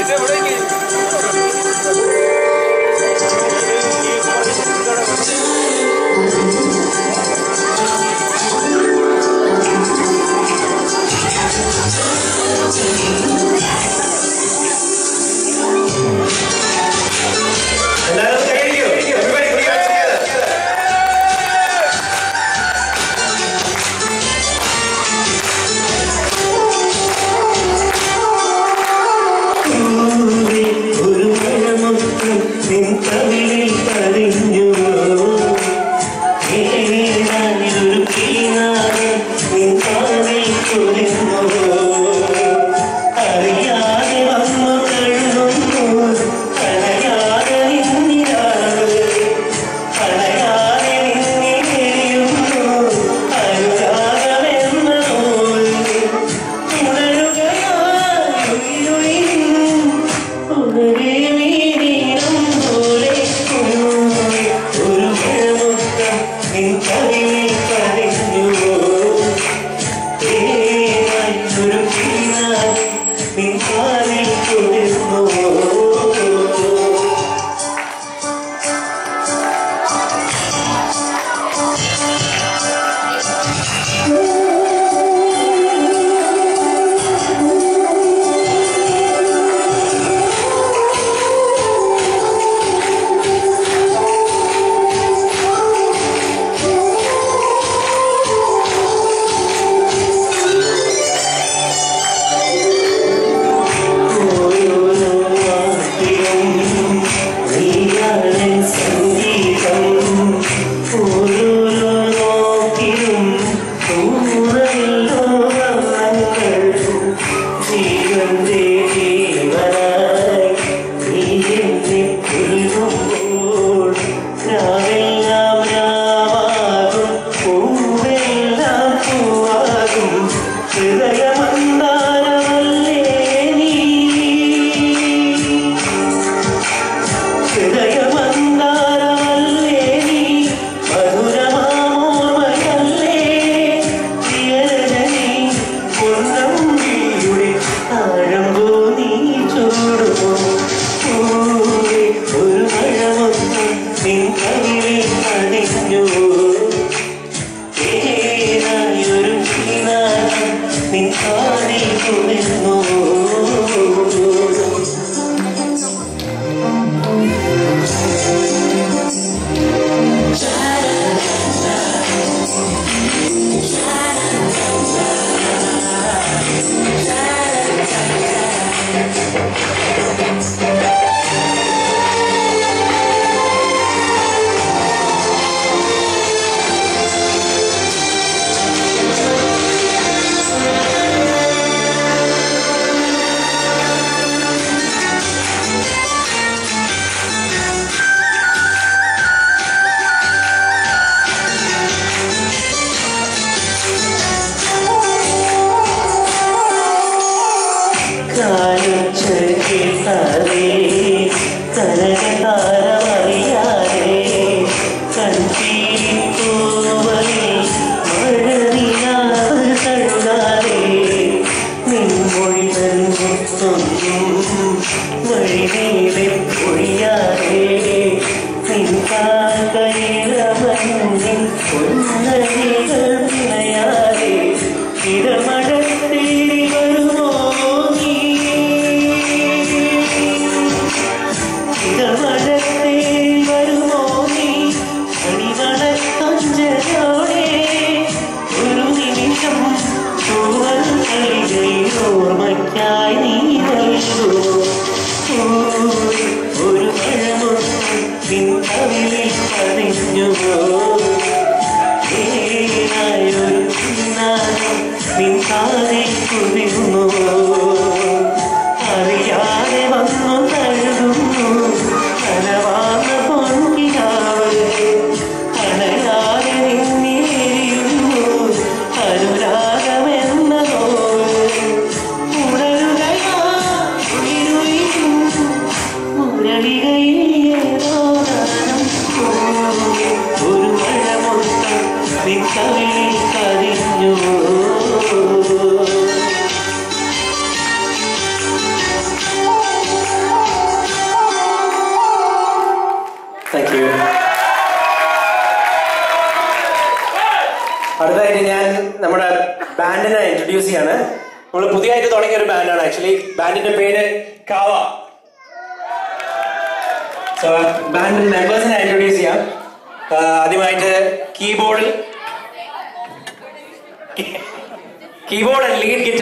എല്ലാവരും കൈയടിക്കൂ. Everybody put your hands together. പൂവേ, ഒരു മഴമുത്തും നിൻ കവിളിൽ പതിഞ്ഞുവോ? ഏതാനൊരു കിളിനാദം നിൻ കാതിൽ കുളിർന്നുവോ? അറിയാതെ വന്നു തഴുകുന്നു, അണയാതെ നിന്നിലാവ്. അണയാതെ നിന്നിലെരിയുന്നു, അനുരാഗമെന്ന നൂൽ. ോ ഹൃദയമന്ദാരമല്ലേ നീ ഹൃദയമന്ദാരമല്ലേ നീ മധുരമാമോർമ്മയല്ലേ പ്രിയരജനി പൊന്നമ്പിയുടെ ആഴമ്പോ നീ ചൂടുമോ പൂവേ ഒരു മഴമൊന്നും നിൻ കവിളിൽ അണിഞ്ഞു ഏതായൊരു കിനാരം നിൻ കാതിൽ കുളിർന്നു കാണിച്ചേട്ടാതെ കനകതാരമറിയാതെ കൺപീരിപ്പൂവലിൽ മഴനിലാവ് തഴുകാതെ നിൻമൊഴി നൽകുത്തൊന്നും വഴിനീളെ പൊഴിയാതെ നിൻ കാക്കയിലമഞ്ഞിൻ പൊന്നരികൾ വിളയാതെ ഇടമഴത്തേരി വരുമോ നീ ഇടമഴത്തേരി വരുമോ നീ അടിമണക്കൊഞ്ചലോടെ ഒരു നിമിഷം തൂവൽ കളികയിൽ ഓർമ്മയ്ക്കായി നീ നൽകൂ നമ്മുടെ ബാൻഡിനെ ഇൻട്രൊഡ്യൂസ് ചെയ്യാണ് നമ്മൾ പുതിയതായിട്ട് തുടങ്ങിയ ഒരു ബാൻഡാണ് ആക്ച്വലി ബാൻഡിന്റെ പേര് കാവ സോ ബാൻഡ് മെമ്പേഴ്സിനെ ഇൻട്രൊഡ്യൂസ് ചെയ്യാം ആ, ആദ്യമായിട്ട് കീബോർഡിൽ കീബോർഡ് ആൻഡ് ലീഡ് ഗിറ്റാർ